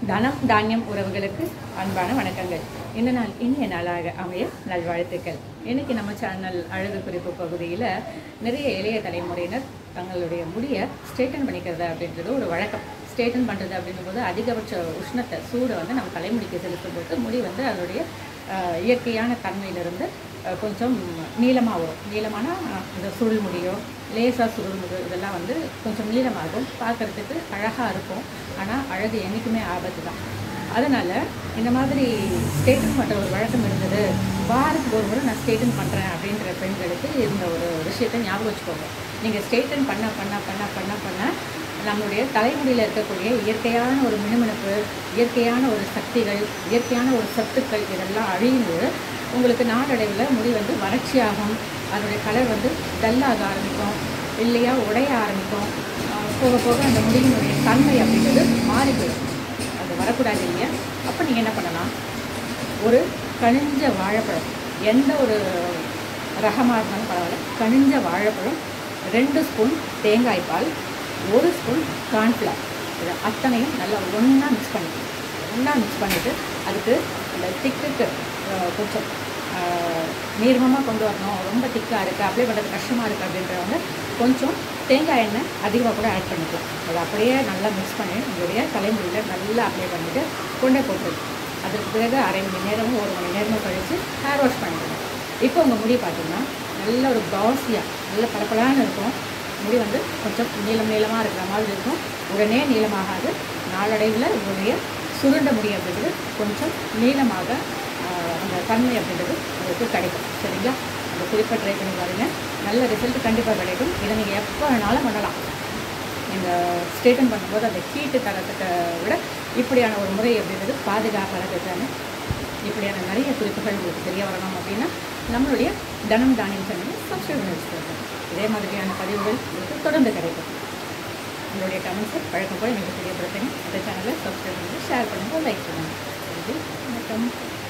தனம் தானியம் உறவுகளுக்கு அன்பான வணக்கங்கள் இந்த நாள் இனிய நாளாக அமைய நல்வாழ்த்துக்கள் இன்னைக்கு நம்ம சேனல் அழகு குறிப்பு பகுதியில் நிறைய இளைய தலைமுறையினர் தங்களுடைய முடியை ஸ்ட்ரெயிட்டன் பண்ணிக்கிறது அப்படின்றது ஒரு வழக்கம் ஸ்ட்ரெயிட்டன் பண்ணுறது அப்படிங்கும்போது அதிகபட்ச உஷ்ணத்தை சூடை வந்து நம்ம தலைமுடிக்கு செலுத்தும் போது முடி வந்து அதனுடைய அஹ், இயற்கையான தன்மையிலிருந்து அஹ், கொஞ்சம் நீளமாக வரும் நீளமான அஹ், இந்த சுருள் முடியோ லேசாக சுருள் முடி இதெல்லாம் வந்து கொஞ்சம் நீளமாகும் பார்க்கறதுக்கு அழகாக இருக்கும் ஆனால் அழகு என்றைக்குமே ஆபத்து தான் அதனால் இந்த மாதிரி ஸ்டேட்டன் பண்ணுற ஒரு வழக்கம் இருந்தது வாரத்துக்கு ஒரு முறை நான் ஸ்டேட்டன் பண்ணுறேன் அப்படின்ற பெண்களுக்கு இந்த ஒரு விஷயத்தை ஞாபகம் வச்சுக்கோங்க நீங்கள் ஸ்டேட்டன் பண்ண பண்ண பண்ண பண்ண பண்ண நம்மளுடைய தலைமுடியில் இருக்கக்கூடிய இயற்கையான ஒரு மினுமினுப்பு இயற்கையான ஒரு சக்திகள் இயற்கையான ஒரு சத்துக்கள் இதெல்லாம் அழிந்து உங்களுக்கு நாளடைவில் முடி வந்து வறட்சியாகும் அதனுடைய கலர் வந்து டல்லாக ஆரம்பிக்கும் இல்லையா உடைய ஆரம்பிக்கும் ஆஹ் போக போக அந்த முடியினுடைய தன்மை அப்படிங்கிறது மாறி போயிடும் அது வரக்கூடாது இல்லையா அப்போ நீங்கள் என்ன பண்ணலாம் ஒரு கனிஞ்ச வாழைப்பழம் எந்த ஒரு ரகமாக இருந்தாலும் பரவாயில்ல கனிஞ்ச வாழைப்பழம் ரெண்டு ஸ்பூன் தேங்காய் பால் ஒரு ஸ்பூன் கார்ன்ஃப்ளவர் இது அத்தனையும் நல்லா ஒன்றா மிக்ஸ் பண்ணிக்கணும் ஒன்றா மிக்ஸ் பண்ணிவிட்டு அதுக்கு இந்த திக்குக்கு அஹ், கொஞ்சம் நீர்மமாக கொண்டு வரணும் ரொம்ப திக்காக இருக்குது அப்ளை பண்ணுறது கஷ்டமாக இருக்குது அப்படின்றவங்க கொஞ்சம் தேங்காய் எண்ணெய் அதிகமாக கூட ஆட் பண்ணிக்கலாம் அதை அப்படியே நல்லா மிக்ஸ் பண்ணி உங்களுடைய தலைமுடியில் நல்லா அப்ளை பண்ணிவிட்டு கொண்டே போட்டுருங்க அதுக்கு பிறகு அரை மணி நேரமும் ஒரு மணி நேரமும் கழித்து ஹேர் வாஷ் பண்ணிடுங்க இப்போ உங்கள் முடி பார்த்தீங்கன்னா நல்ல ஒரு காசியாக நல்ல பளபளன்னு இருக்கும் முடி வந்து கொஞ்சம் நீளம் நீளமாக இருக்கிற மாதிரி இருக்கும் உடனே நீளமாகாது நாளடைவில் உங்களுடைய சுருண்ட முடி அப்படின்றது கொஞ்சம் நீளமாக ஆஹ், அந்த தன்மை அப்படின்றது உங்களுக்கு கிடைக்கும் சரிங்களா அந்த குறிப்பாக ட்ரை பண்ணி பாருங்கள் நல்ல ரிசல்ட் கண்டிப்பாக கிடைக்கும் இதை நீங்கள் எப்போ வேணாலும் பண்ணலாம் இந்த ஸ்டேட்டன் பண்ணும்போது அந்த ஹீட்டு தரத்துக்கு விட இப்படியான ஒரு முறை அப்படின்றது பாதுகாப்பானது தானே இப்படியான நிறைய குறிப்புகள் உங்களுக்கு தெரிய வரணும் அப்படின்னா நம்மளுடைய தனம் தானியம் சேனலை சப்ஸ்கிரைப் பண்ணி வச்சுக்கோங்க இதே மாதிரியான பதிவுகள் உங்களுக்கு தொடர்ந்து கிடைக்கும் உங்களுடைய கமெண்ட்ஸை பழக்கம் போல் எனக்கு தெரியப்படுத்துங்க இந்த சேனலை சப்ஸ்கிரைப் பண்ணுங்கள் ஷேர் பண்ணுங்கள் லைக் பண்ணுங்கள் வணக்கம்